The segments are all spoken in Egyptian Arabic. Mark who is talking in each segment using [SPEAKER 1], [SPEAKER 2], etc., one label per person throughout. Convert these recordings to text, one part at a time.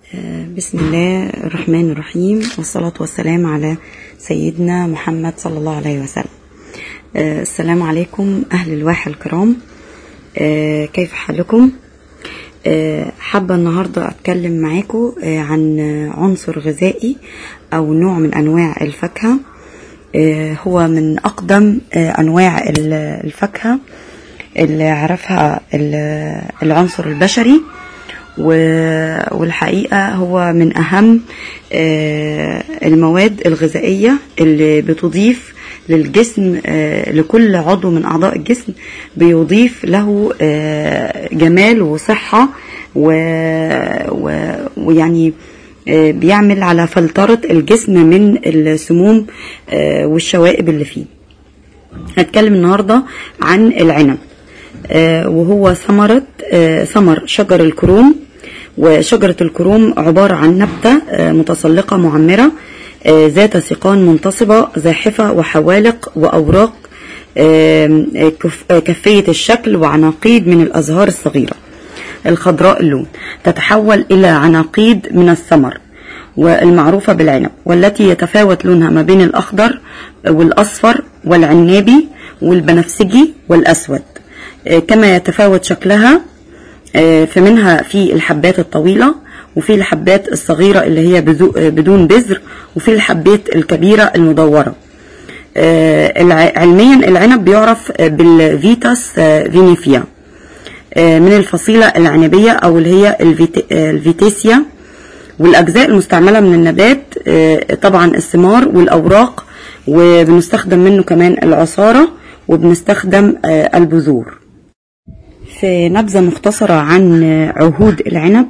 [SPEAKER 1] بسم الله الرحمن الرحيم والصلاة والسلام على سيدنا محمد صلى الله عليه وسلم السلام عليكم أهل الواحة الكرام كيف حالكم حابة النهاردة أتكلم معاكم عن عنصر غذائي أو نوع من أنواع الفاكهة هو من أقدم أنواع الفاكهة اللي عرفها العنصر البشري والحقيقة هو من أهم المواد الغذائية اللي بتضيف للجسم لكل عضو من أعضاء الجسم بيضيف له جمال وصحة ويعني بيعمل على فلترة الجسم من السموم والشوائب اللي فيه هتكلم النهاردة عن العنب وهو ثمرة ثمر شجر الكروم وشجرة الكروم عبارة عن نبتة متسلقة معمرة ذات سيقان منتصبة زاحفة وحوالق وأوراق كفية الشكل وعناقيد من الأزهار الصغيرة الخضراء اللون تتحول إلى عناقيد من الثمر والمعروفة بالعنب والتي يتفاوت لونها ما بين الأخضر والأصفر والعنابي والبنفسجي والأسود كما يتفاوت شكلها فمنها في الحبات الطويلة وفي الحبات الصغيرة اللي هي بدون بذر وفي الحبات الكبيرة المدورة علميا العنب بيعرف بالفيتاس فينيفيا من الفصيلة العنبية أو اللي هي الفيتيسيا والأجزاء المستعملة من النبات طبعا الثمار والأوراق وبنستخدم منه كمان العصارة وبنستخدم البذور في نبذة مختصرة عن عهود العنب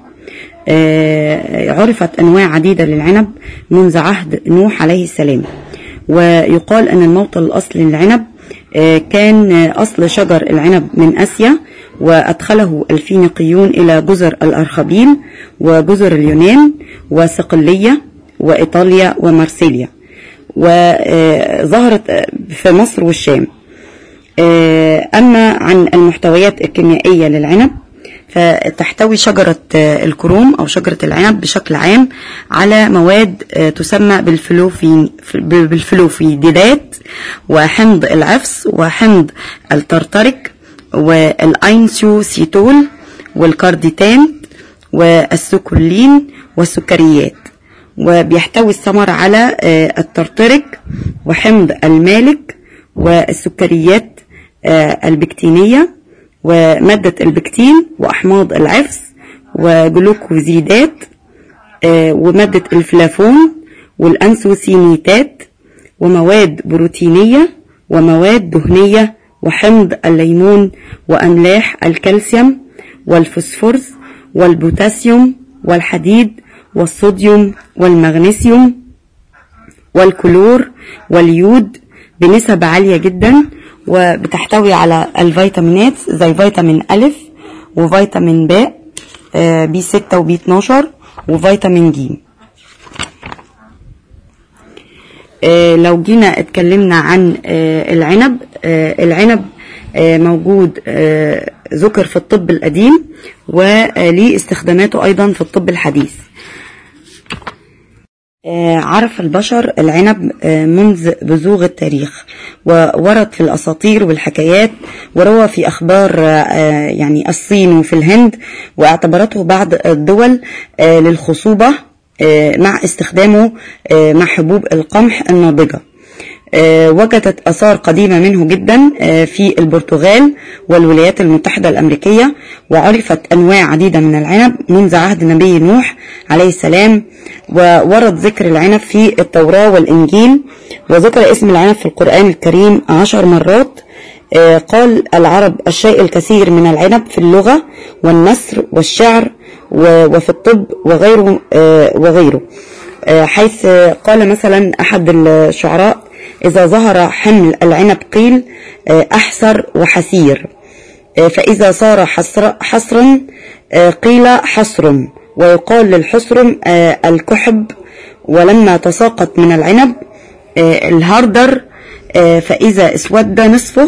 [SPEAKER 1] عرفت أنواع عديدة للعنب منذ عهد نوح عليه السلام ويقال أن الموطن الأصلي للعنب كان أصل شجر العنب من آسيا وأدخله الفينيقيون إلى جزر الأرخبيل وجزر اليونان وصقلية وإيطاليا ومارسيليا وظهرت في مصر والشام أما عن المحتويات الكيميائية للعنب فتحتوي شجرة الكروم أو شجرة العنب بشكل عام على مواد تسمى بالفلوفي بالفلوفيدات وحمض العفس وحمض الترترك والأينسوسيتول والكارديتان والسكولين والسكريات وبيحتوي الثمر على الترترك وحمض المالك والسكريات البكتينية ومادة البكتين وأحماض العفس وجلوكوزيدات ومادة الفلافون والأنسوسينيتات ومواد بروتينية ومواد دهنية وحمض الليمون وأملاح الكالسيوم والفوسفورس والبوتاسيوم والحديد والصوديوم والمغنيسيوم والكلور واليود بنسب عالية جدا وبتحتوي على الفيتامينات زي فيتامين ألف وفيتامين باء بي 6 وبي 12 وفيتامين ج لو جينا اتكلمنا عن العنب العنب موجود ذكر في الطب القديم وليه استخداماته أيضا في الطب الحديث عرف البشر العنب منذ بزوغ التاريخ وورد في الأساطير والحكايات وروى في أخبار يعني الصين وفي الهند واعتبرته بعض الدول للخصوبة مع استخدامه مع حبوب القمح الناضجة وجدت آثار قديمة منه جدا في البرتغال والولايات المتحدة الأمريكية وعرفت أنواع عديدة من العنب منذ عهد نبي نوح عليه السلام وورد ذكر العنب في التوراة والإنجيل وذكر اسم العنب في القرآن الكريم عشر مرات قال العرب الشيء الكثير من العنب في اللغة والنثر والشعر وفي الطب وغيره وغيره حيث قال مثلا أحد الشعراء إذا ظهر حمل العنب قيل أحسر وحسير فإذا صار حسر حسرا قيل حسر ويقال للحسرم الكحب ولما تساقط من العنب الهردر فإذا اسود نصفه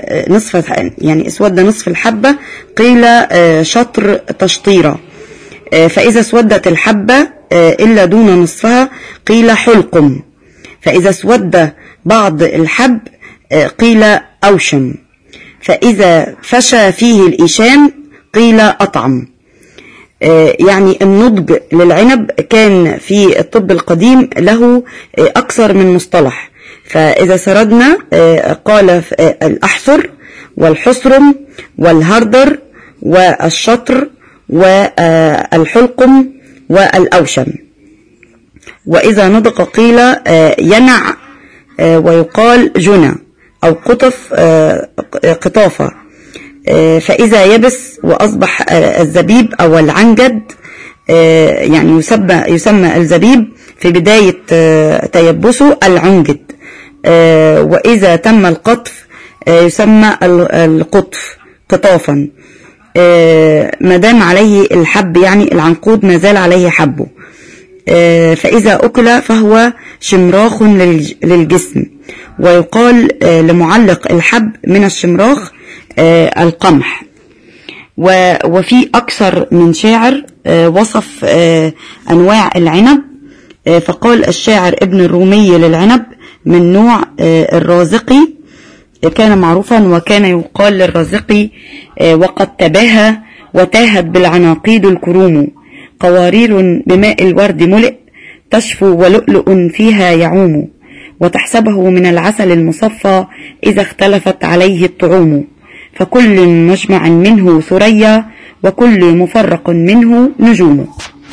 [SPEAKER 1] نصف يعني اسود نصف الحبة قيل شطر تشطيرة فإذا اسودت الحبة إلا دون نصفها قيل حلقم فإذا اسود بعض الحب قيل أوشم فإذا فشى فيه الإيشان قيل أطعم يعني النضج للعنب كان في الطب القديم له أكثر من مصطلح فإذا سردنا قال الأحصر والحصرم والهردر والشطر والحلقم والأوشم وإذا نطق قيل ينع ويقال جنى أو قطف قطافة فإذا يبس وأصبح الزبيب أو العنجد يعني يسمى, يسمى الزبيب في بداية تيبسه العنجد وإذا تم القطف يسمى القطف قطافا ما دام عليه الحب يعني العنقود ما زال عليه حبه فإذا أكل فهو شمراخ للجسم ويقال لمعلق الحب من الشمراخ القمح وفي أكثر من شاعر وصف أنواع العنب فقال الشاعر ابن الرومي للعنب من نوع الرازقي كان معروفا وكان يقال للرازقي وقد تباهى وتاهت بالعناقيد الكروم قوارير بماء الورد ملئ تشفو ولؤلؤ فيها يعوم وتحسبه من العسل المصفى إذا اختلفت عليه الطعوم فكل مجمع منه ثريا وكل مفرق منه نجوم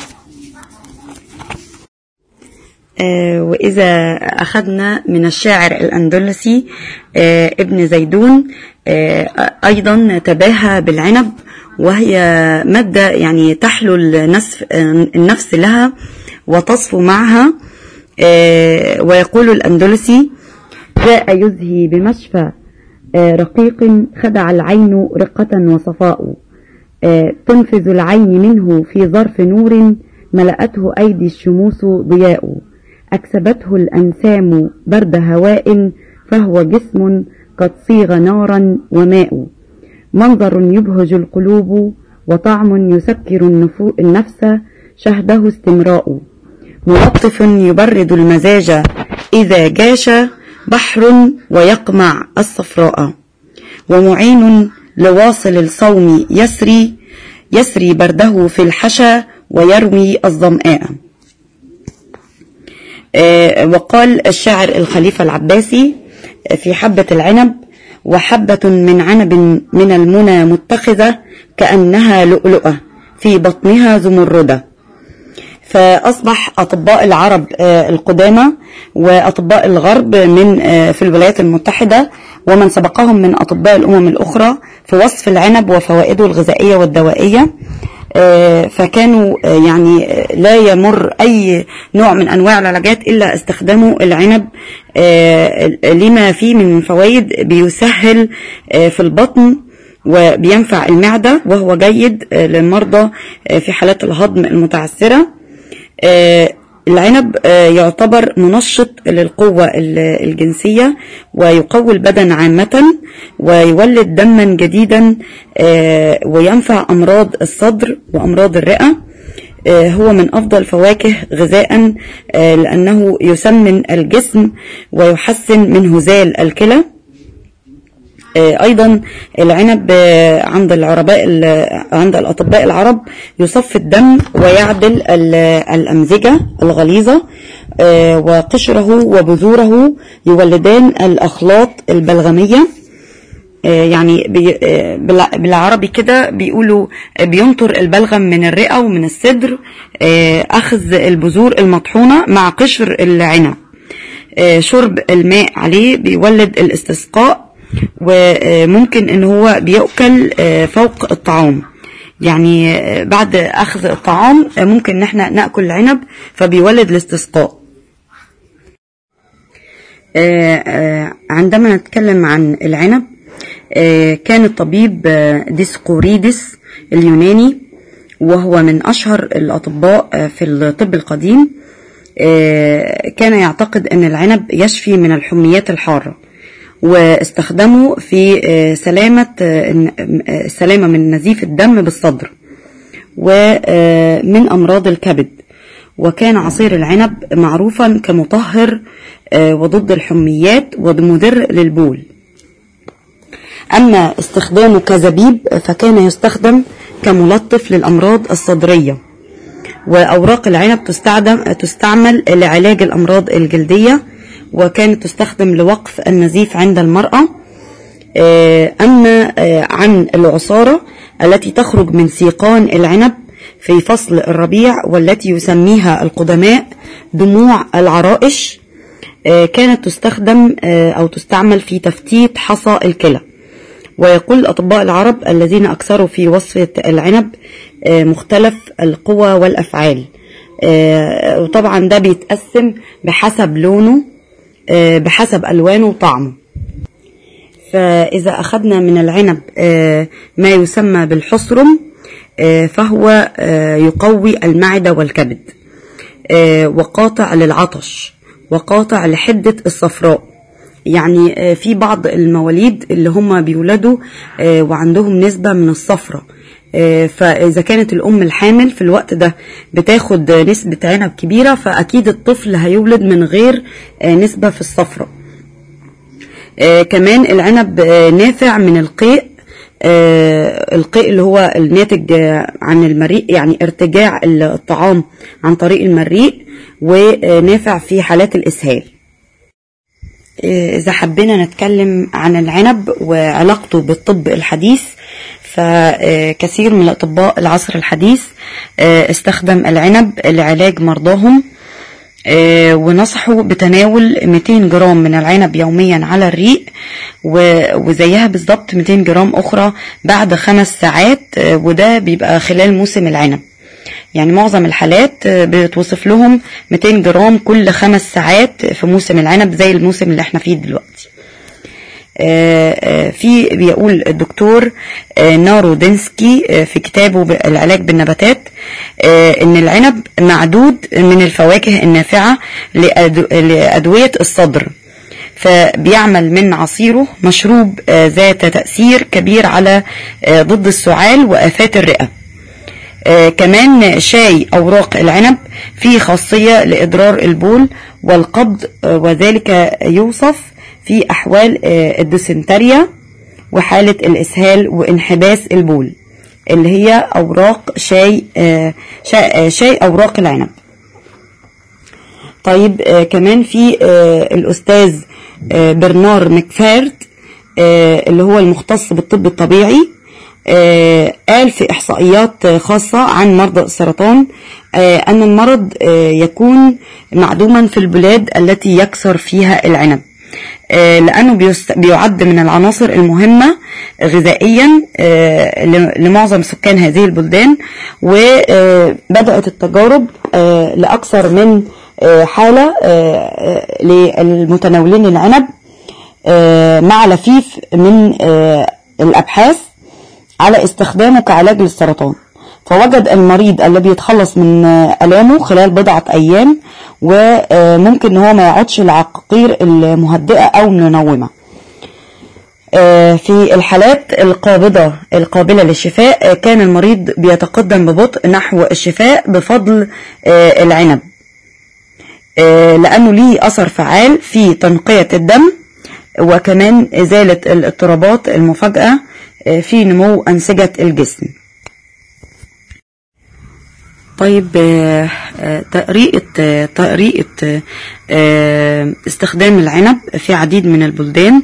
[SPEAKER 1] آه وإذا أخذنا من الشاعر الأندلسي آه ابن زيدون آه أيضا تباهى بالعنب وهي مادة يعني تحلو النفس, النفس لها وتصفو معها ويقول الأندلسي جاء يزهي بمشفى رقيق خدع العين رقة وصفاء تنفذ العين منه في ظرف نور ملأته أيدي الشموس ضياء أكسبته الأنسام برد هواء فهو جسم قد صيغ نارا وماء منظر يبهج القلوب وطعم يسكر النفس شهده استمراء ملطف يبرد المزاج إذا جاش بحر ويقمع الصفراء ومعين لواصل الصوم يسري يسري برده في الحشا ويروي الظمآ وقال الشاعر الخليفة العباسي في حبة العنب وحبة من عنب من المنى متخذة كأنها لؤلؤة في بطنها زمردة فأصبح أطباء العرب القدامى وأطباء الغرب من في الولايات المتحدة ومن سبقهم من أطباء الأمم الأخرى في وصف العنب وفوائده الغذائية والدوائية فكانوا يعني لا يمر أي نوع من أنواع العلاجات إلا استخداموا العنب لما فيه من فوائد بيسهل في البطن وبينفع المعدة وهو جيد للمرضى في حالات الهضم المتعثرة العنب يعتبر منشط للقوة الجنسية ويقوي البدن عامة ويولد دما جديدا وينفع أمراض الصدر وأمراض الرئة هو من أفضل فواكه غذاء لأنه يسمن الجسم ويحسن من هزال الكلى ايضا العنب عند العرباء عند الاطباء العرب يصفي الدم ويعدل الامزجه الغليظه وقشره وبذوره يولدان الاخلاط البلغميه يعني بالعربي كده بيقولوا بينطر البلغم من الرئه ومن الصدر اخذ البذور المطحونه مع قشر العنب شرب الماء عليه بيولد الاستسقاء وممكن ان هو بيأكل فوق الطعام يعني بعد اخذ الطعام ممكن ان احنا ناكل العنب فبيولد الاستسقاء عندما نتكلم عن العنب كان الطبيب ديسقوريدس اليوناني وهو من اشهر الاطباء في الطب القديم كان يعتقد ان العنب يشفي من الحميات الحاره واستخدموا في سلامة السلامة من نزيف الدم بالصدر ومن أمراض الكبد وكان عصير العنب معروفا كمطهر وضد الحميات ومدر للبول أما استخدامه كزبيب فكان يستخدم كملطف للأمراض الصدرية وأوراق العنب تستخدم تستعمل لعلاج الأمراض الجلدية وكانت تستخدم لوقف النزيف عند المرأة أما عن العصارة التي تخرج من سيقان العنب في فصل الربيع والتي يسميها القدماء دموع العرائش كانت تستخدم أو تستعمل في تفتيت حصى الكلى ويقول أطباء العرب الذين أكثروا في وصفة العنب مختلف القوى والأفعال وطبعا ده بيتقسم بحسب لونه بحسب ألوانه وطعمه فإذا أخذنا من العنب ما يسمى بالحصرم فهو يقوي المعدة والكبد وقاطع للعطش وقاطع لحدة الصفراء يعني في بعض المواليد اللي هم بيولدوا وعندهم نسبة من الصفرة فإذا كانت الأم الحامل في الوقت ده بتاخد نسبة عنب كبيرة فأكيد الطفل هيولد من غير نسبة في الصفرة كمان العنب نافع من القيء القيء اللي هو الناتج عن المريء يعني ارتجاع الطعام عن طريق المريء ونافع في حالات الإسهال إذا حبينا نتكلم عن العنب وعلاقته بالطب الحديث فكثير من الأطباء العصر الحديث استخدم العنب لعلاج مرضاهم ونصحوا بتناول 200 جرام من العنب يوميا على الريق وزيها بالظبط 200 جرام أخرى بعد خمس ساعات وده بيبقى خلال موسم العنب يعني معظم الحالات بتوصف لهم 200 جرام كل خمس ساعات في موسم العنب زي الموسم اللي احنا فيه دلوقتي في بيقول الدكتور نارو دينسكي في كتابه العلاج بالنباتات ان العنب معدود من الفواكه النافعة لأدوية الصدر فبيعمل من عصيره مشروب ذات تأثير كبير على ضد السعال وآفات الرئة كمان شاي أوراق العنب فيه خاصية لإضرار البول والقبض وذلك يوصف في أحوال الديسنتريا وحالة الإسهال وانحباس البول اللي هي أوراق شاي شاي أوراق العنب طيب كمان في الأستاذ برنار مكفارد اللي هو المختص بالطب الطبيعي قال في إحصائيات خاصة عن مرضى السرطان أن المرض يكون معدوما في البلاد التي يكثر فيها العنب لأنه بيعد من العناصر المهمة غذائيا لمعظم سكان هذه البلدان وبدأت التجارب لأكثر من حالة للمتناولين العنب مع لفيف من الأبحاث على استخدامه كعلاج للسرطان فوجد المريض الذي يتخلص من ألامه خلال بضعة أيام وممكن ان هو ما يقعدش العقاقير المهدئة أو المنومة في الحالات القابضة القابلة للشفاء كان المريض بيتقدم ببطء نحو الشفاء بفضل العنب لأنه ليه أثر فعال في تنقية الدم وكمان إزالة الاضطرابات المفاجئة في نمو أنسجة الجسم طيب طريقة طريقة استخدام العنب في عديد من البلدان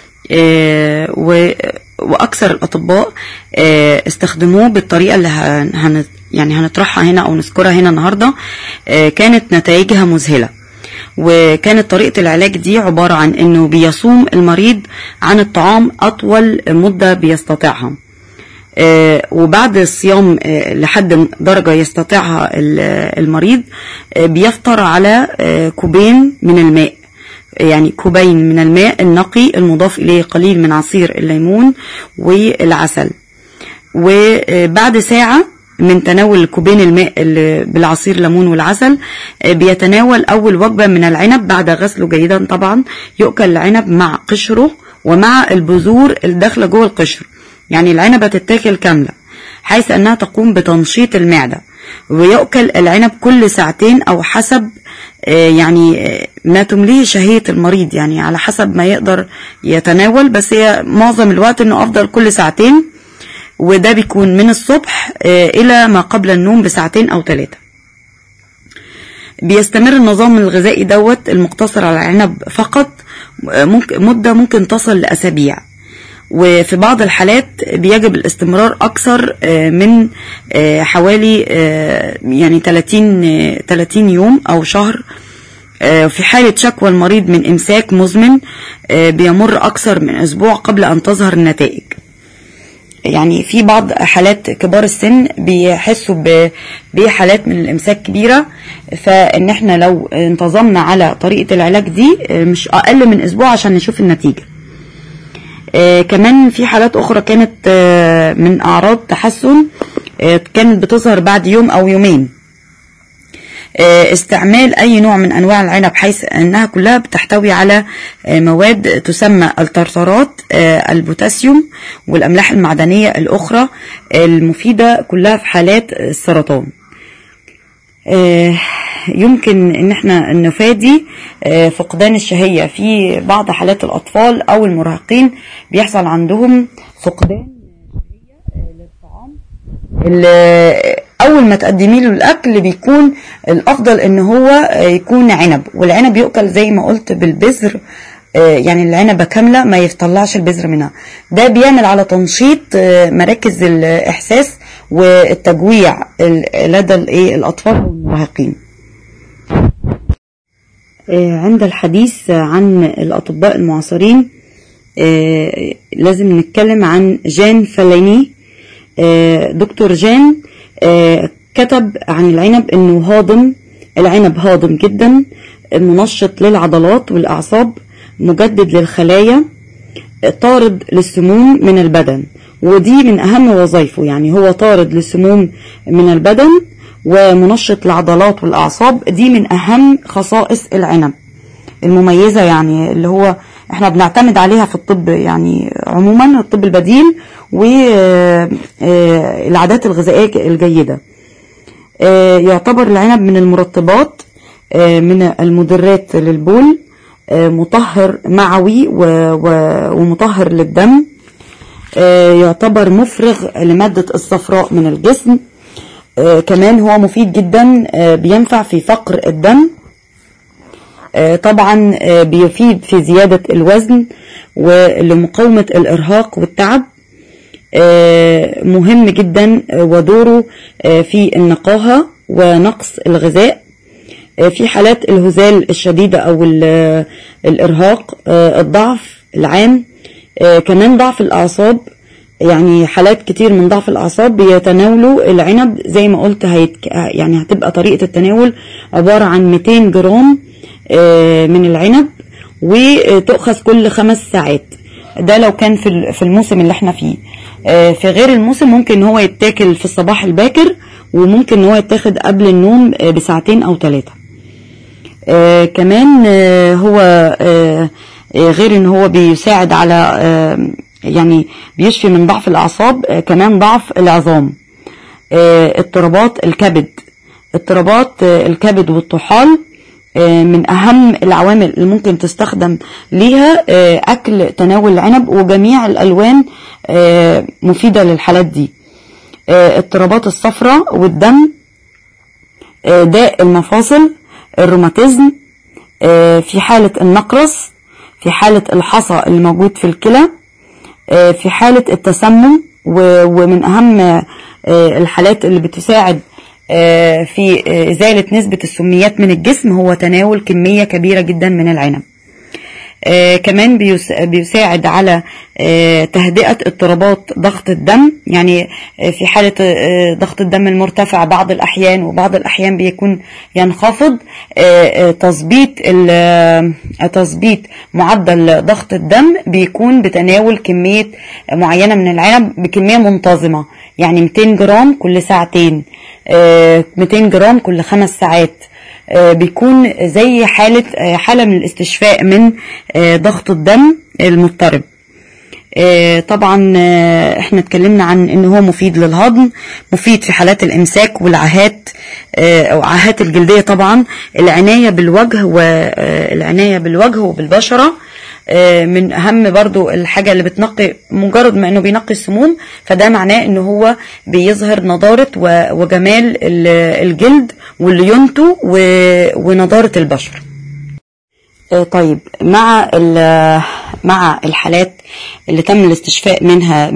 [SPEAKER 1] وأكثر الأطباء استخدموه بالطريقة اللي هن يعني هنطرحها هنا أو نذكرها هنا النهاردة كانت نتائجها مذهلة وكانت طريقة العلاج دي عبارة عن انه بيصوم المريض عن الطعام اطول مدة بيستطيعها آه وبعد الصيام آه لحد درجة يستطيعها المريض آه بيفطر على كوبين من الماء يعني كوبين من الماء النقي المضاف إليه قليل من عصير الليمون والعسل وبعد ساعة من تناول كوبين الماء بالعصير ليمون والعسل بيتناول أول وجبة من العنب بعد غسله جيدا طبعا يؤكل العنب مع قشره ومع البذور الداخلة جوه القشر يعني العنبة تتاكل كاملة حيث أنها تقوم بتنشيط المعدة ويؤكل العنب كل ساعتين أو حسب يعني ما تمليه شهية المريض يعني على حسب ما يقدر يتناول بس هي معظم الوقت انه افضل كل ساعتين وده بيكون من الصبح الى ما قبل النوم بساعتين او ثلاثة بيستمر النظام الغذائي دوت المقتصر على العنب فقط ممكن مدة ممكن تصل لأسابيع وفي بعض الحالات بيجب الاستمرار أكثر من حوالي يعني 30 30 يوم أو شهر في حالة شكوى المريض من إمساك مزمن بيمر أكثر من أسبوع قبل أن تظهر النتائج يعني في بعض حالات كبار السن بيحسوا بحالات من الامساك كبيره فان احنا لو انتظمنا على طريقه العلاج دي مش اقل من اسبوع عشان نشوف النتيجه آه كمان في حالات اخرى كانت آه من اعراض تحسن آه كانت بتظهر بعد يوم او يومين استعمال اي نوع من انواع العنب حيث انها كلها بتحتوي على مواد تسمى الترترات البوتاسيوم والاملاح المعدنيه الاخرى المفيده كلها في حالات السرطان يمكن ان احنا نفادي فقدان الشهيه في بعض حالات الاطفال او المراهقين بيحصل عندهم فقدان للطعام اول ما تقدمي له الاكل بيكون الافضل ان هو يكون عنب والعنب يؤكل زي ما قلت بالبذر يعني العنبه كامله ما يطلعش البذر منها ده بيعمل على تنشيط مراكز الاحساس والتجويع لدى الاطفال والمراهقين عند الحديث عن الاطباء المعاصرين لازم نتكلم عن جان فلاني دكتور جان كتب عن العنب انه هاضم العنب هاضم جدا منشط للعضلات والاعصاب مجدد للخلايا طارد للسموم من البدن ودي من اهم وظائفه يعني هو طارد للسموم من البدن ومنشط العضلات والاعصاب دي من اهم خصائص العنب المميزه يعني اللي هو احنا بنعتمد عليها في الطب يعني عموما الطب البديل والعادات الغذائيه الجيده يعتبر العنب من المرطبات من المدرات للبول مطهر معوي ومطهر للدم يعتبر مفرغ لمادة الصفراء من الجسم كمان هو مفيد جدا بينفع في فقر الدم طبعا بيفيد في زيادة الوزن ولمقاومة الإرهاق والتعب مهم جدا ودوره في النقاهة ونقص الغذاء في حالات الهزال الشديدة أو الإرهاق الضعف العام كمان ضعف الأعصاب يعني حالات كتير من ضعف الأعصاب بيتناولوا العنب زي ما قلت هيتك يعني هتبقى طريقة التناول عبارة عن 200 جرام من العنب وتؤخذ كل خمس ساعات ده لو كان في في الموسم اللي احنا فيه في غير الموسم ممكن ان هو يتاكل في الصباح الباكر وممكن ان هو يتاخد قبل النوم بساعتين او ثلاثه كمان هو غير ان هو بيساعد على يعني بيشفي من ضعف الاعصاب كمان ضعف العظام اضطرابات الكبد اضطرابات الكبد والطحال من اهم العوامل اللي ممكن تستخدم ليها اكل تناول العنب وجميع الالوان مفيده للحالات دي اضطرابات الصفرة والدم داء المفاصل الروماتيزم في حالة النقرس في حالة الحصى اللي موجود في الكلى في حالة التسمم ومن أهم الحالات اللي بتساعد في إزالة نسبة السميات من الجسم هو تناول كمية كبيرة جدا من العنب كمان بيساعد على تهدئة اضطرابات ضغط الدم يعني في حالة ضغط الدم المرتفع بعض الأحيان وبعض الأحيان بيكون ينخفض تظبيط تظبيط معدل ضغط الدم بيكون بتناول كمية معينة من العنب بكمية منتظمة يعني 200 جرام كل ساعتين 200 جرام كل خمس ساعات بيكون زي حالة حالة من الاستشفاء من ضغط الدم المضطرب آه، طبعا آه، احنا اتكلمنا عن ان هو مفيد للهضم مفيد في حالات الامساك والعاهات آه، او عاهات الجلديه طبعا العنايه بالوجه والعنايه بالوجه وبالبشره آه، من اهم برضو الحاجه اللي بتنقي مجرد ما انه بينقي السموم فده معناه ان هو بيظهر نضاره و- وجمال ال- الجلد وليونته و- ونضاره البشره آه، طيب مع ال- مع الحالات اللي تم الاستشفاء منها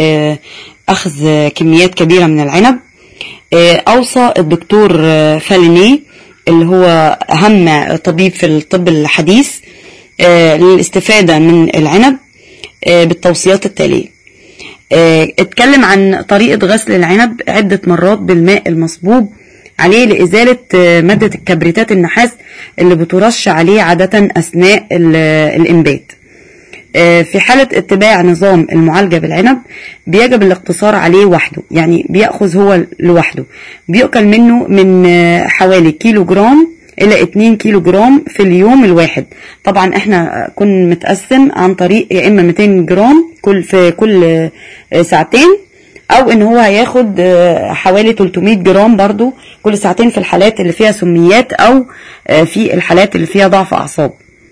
[SPEAKER 1] بأخذ كميات كبيرة من العنب آه، أوصى الدكتور آه، فاليني اللي هو أهم طبيب في الطب الحديث آه، للاستفادة من العنب آه، بالتوصيات التالية آه، اتكلم عن طريقة غسل العنب عدة مرات بالماء المصبوب عليه لإزالة آه، مادة الكبريتات النحاس اللي بترش عليه عادة أثناء ال- الإنبات آه، في حالة اتباع نظام المعالجة بالعنب بيجب الاقتصار عليه وحده يعني بيأخذ هو لوحده بيؤكل منه من آه، حوالي كيلو جرام إلى 2 كيلو جرام في اليوم الواحد طبعا احنا كنا متقسم عن طريق يا إما 200 جرام كل في كل آه، ساعتين او ان هو هياخد آه، حوالي 300 جرام برضو كل ساعتين في الحالات اللي فيها سميات او آه، في الحالات اللي فيها ضعف اعصاب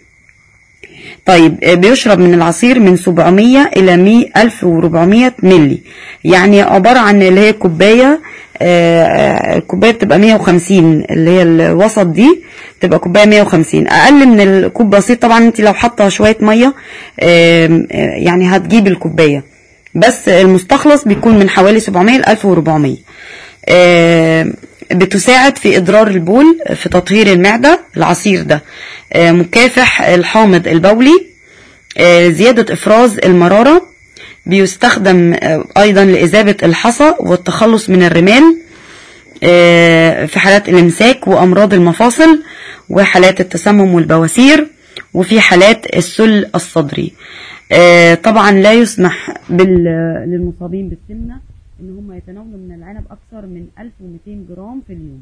[SPEAKER 1] طيب آه، بيشرب من العصير من 700 الى 100 1400 ملي يعني عبارة عن اللي هي كوباية آه، آه، الكوباية بتبقى 150 اللي هي الوسط دي تبقى كوباية 150 اقل من الكوب بسيط طبعا انت لو حاطه شوية مية آم، آه، يعني هتجيب الكوباية بس المستخلص بيكون من حوالي 700 ل 1400 آه، بتساعد في إضرار البول في تطهير المعدة العصير ده آه، مكافح الحامض البولي آه، زيادة إفراز المرارة بيستخدم آه، أيضا لإذابة الحصى والتخلص من الرمال آه، في حالات الإمساك وأمراض المفاصل وحالات التسمم والبواسير وفي حالات السل الصدري آه، طبعا لا يسمح بال- للمصابين بالسمنة ان هم يتناولوا من العنب اكثر من 1200 جرام في اليوم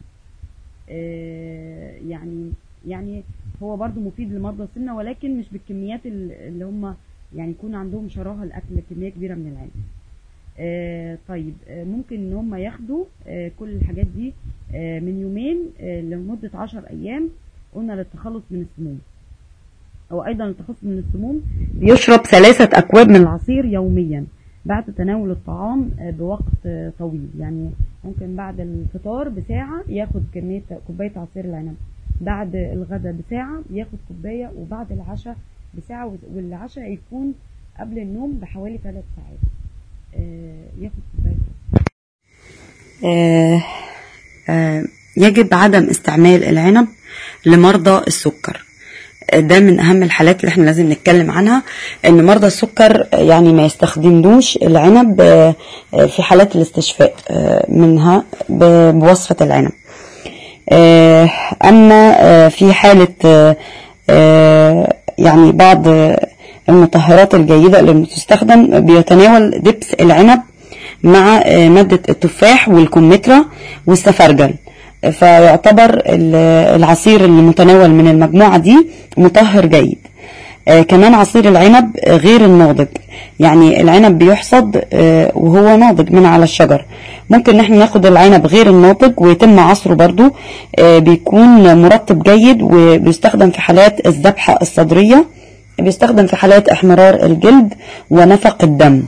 [SPEAKER 1] آه، يعني يعني هو برضو مفيد لمرضى السمنة ولكن مش بالكميات ال- اللي هم يعني يكون عندهم شراهة لأكل كمية كبيرة من العنب آه، طيب آه، ممكن ان هم ياخدوا آه، كل الحاجات دي آه، من يومين آه، لمدة عشر ايام قلنا للتخلص من السموم او ايضا التخلص من السموم بيشرب ثلاثة اكواب من العصير يوميا بعد تناول الطعام آه، بوقت آه، طويل يعني ممكن بعد الفطار بساعة ياخد كمية كوباية عصير العنب بعد الغداء بساعة ياخد كوباية وبعد العشاء بساعة والعشاء يكون قبل النوم بحوالي ثلاث ساعات آه، ياخد كوباية آه، آه، يجب عدم استعمال العنب لمرضى السكر ده من اهم الحالات اللي احنا لازم نتكلم عنها ان مرضى السكر يعني ما يستخدموش العنب آه، آه، في حالات الاستشفاء آه، منها ب- بوصفة العنب آه، اما آه، في حالة آه، آه، يعني بعض آه، المطهرات الجيدة اللي بتستخدم بيتناول دبس العنب مع آه، مادة التفاح والكمثرى والسفرجل فيعتبر ال- العصير المتناول من المجموعة دي مطهر جيد آه، كمان عصير العنب آه، غير الناضج يعني العنب بيحصد آه، وهو ناضج من على الشجر ممكن نحن ناخد العنب غير الناضج ويتم عصره برضو آه، بيكون مرطب جيد وبيستخدم في حالات الذبحة الصدرية بيستخدم في حالات احمرار الجلد ونفق الدم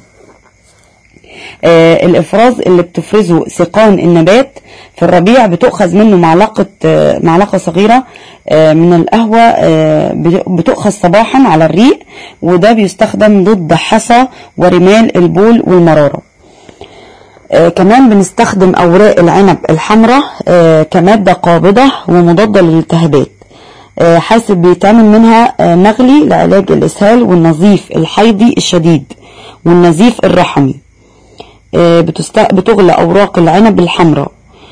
[SPEAKER 1] آه، الافراز اللي بتفرزه سيقان النبات في الربيع بتؤخذ منه معلقة آه، معلقة صغيرة آه، من القهوة آه، بت- بتؤخذ صباحا على الريق وده بيستخدم ضد حصى ورمال البول والمرارة آه، كمان بنستخدم أوراق العنب الحمراء آه، كمادة قابضة ومضادة للالتهابات آه، حاسب بيتعمل منها آه، مغلي لعلاج الإسهال والنزيف الحيضي الشديد والنزيف الرحمي آه، بتست... بتغلى أوراق العنب الحمراء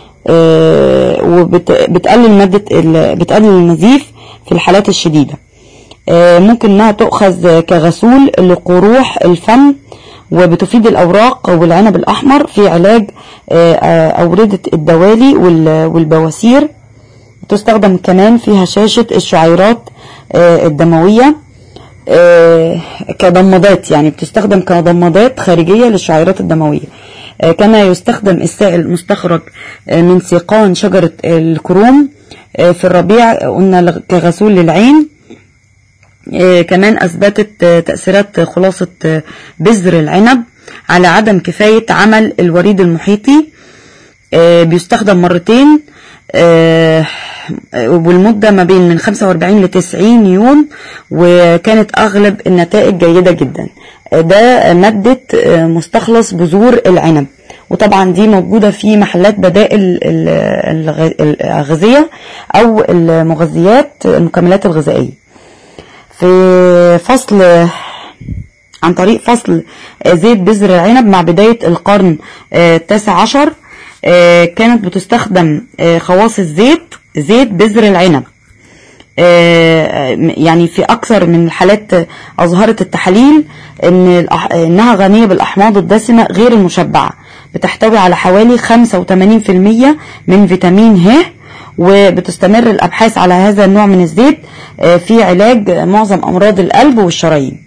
[SPEAKER 1] وبتقلل مادة ال... بتقلل النزيف في الحالات الشديدة آه، ممكن انها تؤخذ كغسول لقروح الفم وبتفيد الأوراق والعنب الأحمر في علاج آه، آه، أوردة الدوالي وال- والبواسير تستخدم كمان في هشاشة الشعيرات آه، الدموية آه، كضمادات يعني بتستخدم كضمادات خارجية للشعيرات الدموية آه، كما يستخدم السائل المستخرج آه، من سيقان شجرة الكروم آه، في الربيع قلنا لغ- كغسول للعين آه، كمان أثبتت آه، تأثيرات خلاصة آه، بذر العنب على عدم كفاية عمل الوريد المحيطي آه، بيستخدم مرتين آه، والمدة ما بين من 45 ل 90 يوم وكانت أغلب النتائج جيدة جدا آه، ده مادة آه، مستخلص بذور العنب وطبعا دي موجودة في محلات بدائل ال- الغ- الأغذية أو المغذيات المكملات الغذائية في فصل عن طريق فصل آه، زيت بذر العنب مع بداية القرن آه، التاسع عشر آه، كانت بتستخدم آه، خواص الزيت زيت بذر العنب آه، يعني في أكثر من الحالات أظهرت التحاليل إن الأح- إنها غنية بالأحماض الدسمة غير المشبعة بتحتوي على حوالي 85% من فيتامين ه وبتستمر الأبحاث على هذا النوع من الزيت آه، في علاج معظم أمراض القلب والشرايين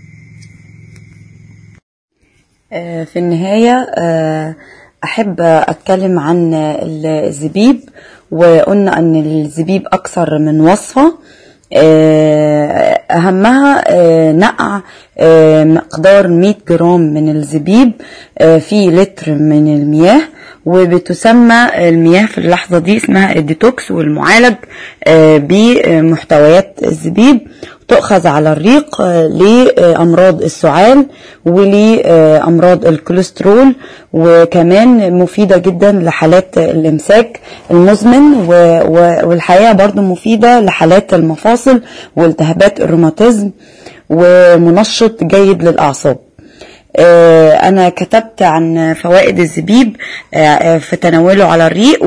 [SPEAKER 1] آه، في النهاية آه، أحب أتكلم عن الزبيب وقلنا أن الزبيب أكثر من وصفة آه، أهمها آه، نقع آه، مقدار 100 جرام من الزبيب آه، في لتر من المياه وبتسمى المياه في اللحظة دي اسمها الديتوكس والمعالج آه، بمحتويات الزبيب تؤخذ على الريق آه، لأمراض السعال ولأمراض الكوليسترول وكمان مفيدة جدا لحالات الإمساك المزمن و- و- والحقيقة برضو مفيدة لحالات المفاصل والتهابات الروماتيزم ومنشط جيد للأعصاب آه، أنا كتبت عن فوائد الزبيب آه، آه، في تناوله على الريق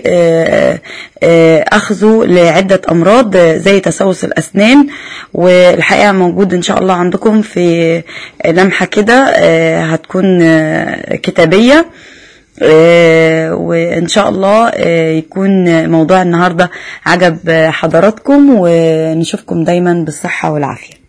[SPEAKER 1] وأخذه لعدة أمراض آه، زي تسوس الأسنان والحقيقة موجود إن شاء الله عندكم في لمحة كده آه، هتكون آه، كتابية آه، وإن شاء الله آه، يكون موضوع النهاردة عجب آه، حضراتكم ونشوفكم دايما بالصحة والعافية